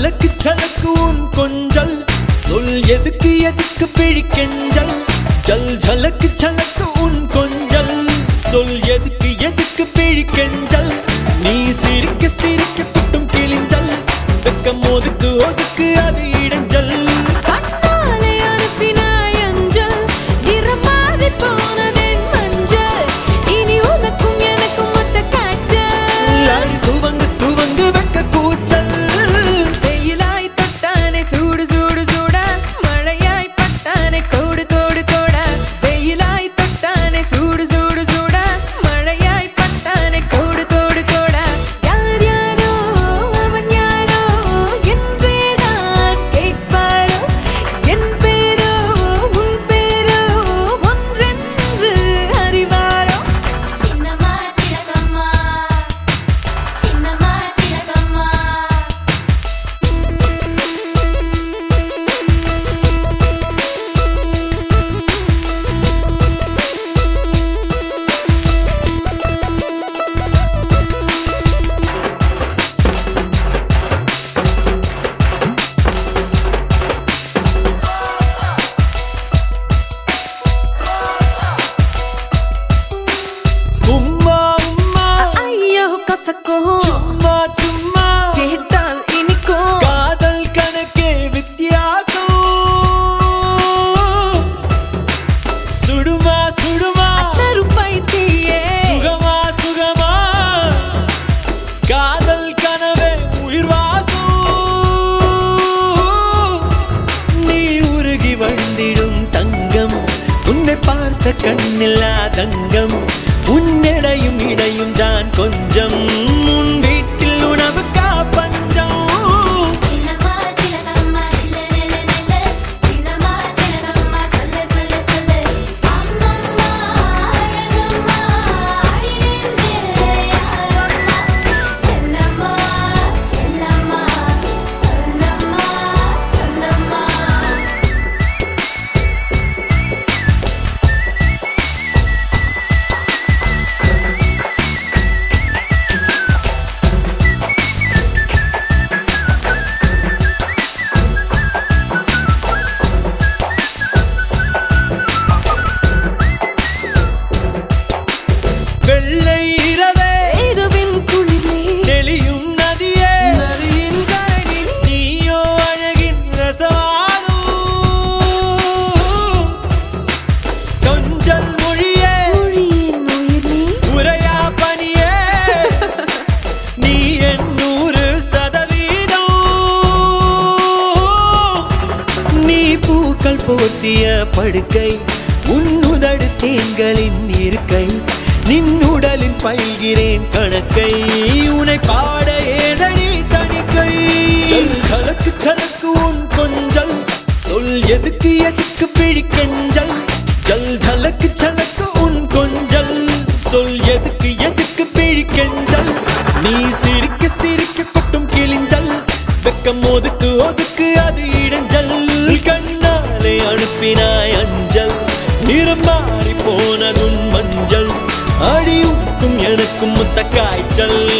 சலக்கு சலக்கு உன் கொஞ்சல் சொல் எதுக்கு எதுக்கு பிழிக்கெஞ்சல் ஜல் ஜலக்கு சலக்கு உன் கொஞ்சல் சொல் எதுக்கு எதுக்கு பிழிக்கெஞ்சல் நீ சிரிக்க சிரிக்க குட்டும் கிழிஞ்சல் வெக்கம் ஒதுக்கு ஒதுக்கு அது இடைஞ்சல் கண்ணாலே அனுப்பினாய் அஞ்சல் நிறமாறி போனதென் மஞ்சள் இனி உனக்கும் எனக்கும் மொத்த காய்ச்சல் அடி துவங்கு துவங்கு வெக்க கூச்சல் வெயிலாய் தொட்டானே சூடு சூடு சூடா மழையாய் பட்டானே கோடு கோடு கோடா வெயிலாய் தொட்டானே சூடு சூடு சூடா மழையாய் பட்டானே கோடு கோடு கோடா யார் யாரோ அவன் யாரோ என் பேரான் கேட்பாரோ என் பேரோ உன் பேரோ ஒன்றென்று அறிவாரோ చిన్నమా చిలకమ్మ చిన్నమా చిలకమ్మ உம்மா உம்மா ஐயோ கசக்கோ சும்மா சும்மா கேட்டால் இனிக்கும் காதல் கணக்கே வித்தியாசம் சுடுமா சுடுமா கருப்பை தீயே சுகமா சுகமா காதல் கனவே உயிர் வாசம் நீ உருகி வந்திடும் தங்கம் உன்னை பார்த்த கண்ணில்லா தங்கம் உன்னிடையும் இடையும் தான் கொஞ்சம் உன் வீட்டில் உணவுக்கா பஞ்சம் చిన్నమా చిలకమ్మ నిల్ల నిల్ల నిల్ల చిన్నమా చిలకమ్మ సల్ల సల్ల సల్ల అమ్మమ్మ అழగమ్మ అడి நெஞ்சில் யாரம்மா செல்லம்மா செல்லம்மா சொல்லம்மா சொல்லம்மா வெள்ளை இரவே இரவின் குளிரே தெளியும் நதியே நதியின் கரடில் நீயோ அழகின் ரசவாதம் கொஞ்சல் மொழியே மொழியின் உயிர் நீ உரையா பணியே நீ என் நூறு சதவீதம் நீ பூக்கள் போர்த்திய படுக்கை உன்னுதடு தேன்களின் இருக்கை நின்னுடலின் பயில்கிறேன் கணக்கை உனை பாட ஏதடி தணிக்கை ஜல் சலக்கு சலக்கு உன் கொஞ்சல் சொல் எதுக்கு எதுக்கு பிழிக்கெஞ்சல் ஜல் ஜலக்கு சலக்கு உன் கொஞ்சல் சொல் எதுக்கு எதுக்கு பிழிக்கெஞ்சல் நீ சிரிக்க சிரிக்க கொட்டும் கிழிஞ்சல் வெக்கம் ஒதுக்கு ஒதுக்கு அது இடைஞ்சல் கண்ணாலே அனுப்பினாய் அஞ்சல் நிறம் மாறி போனதுன் மஞ்சள் அடி உக்கும் எனக்கும் முத்த காய்ச்சல்